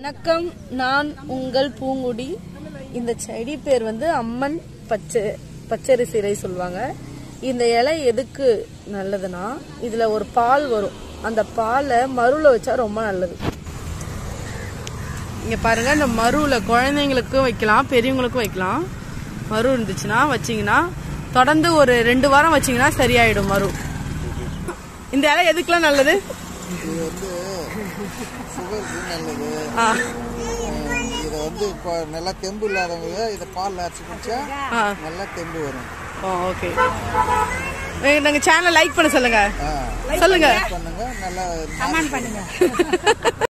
வணக்கம் நான் உங்கள் பூங்குடி இந்த செடி பேர் வந்து அம்மன் பச்சை பச்சரிசி இலை சொல்லுவாங்க இந்த இலை எதுக்கு நல்லதுன்னா இதுல ஒரு பால் வரும் அந்த பாலை மருவில் வச்சா ரொம்ப நல்லது இங்க பாருங்க இந்த மருவுல குழந்தைங்களுக்கும் வைக்கலாம் பெரியவங்களுக்கும் வைக்கலாம் மரு இருந்துச்சுன்னா வச்சீங்கன்னா தொடர்ந்து ஒரு ரெண்டு வாரம் வச்சீங்கன்னா சரியாயிடும் மரு இந்த இலை எதுக்கெல்லாம் நல்லது இது வந்து சுகருக்கு நல்லது ஆ அஹ் இதை வந்து இப்போ நல்லா தெம்பு இல்லாதவங்க இதை பாலில் அரைச்சி குடிச்சா ஆ நல்லா தெம்பு வரும் ஓ ஓகே நாங்க சேனல் லைக் பண்ண சொல்லுங்க ஆ சொல்லுங்க பண்ணுங்க நல்லா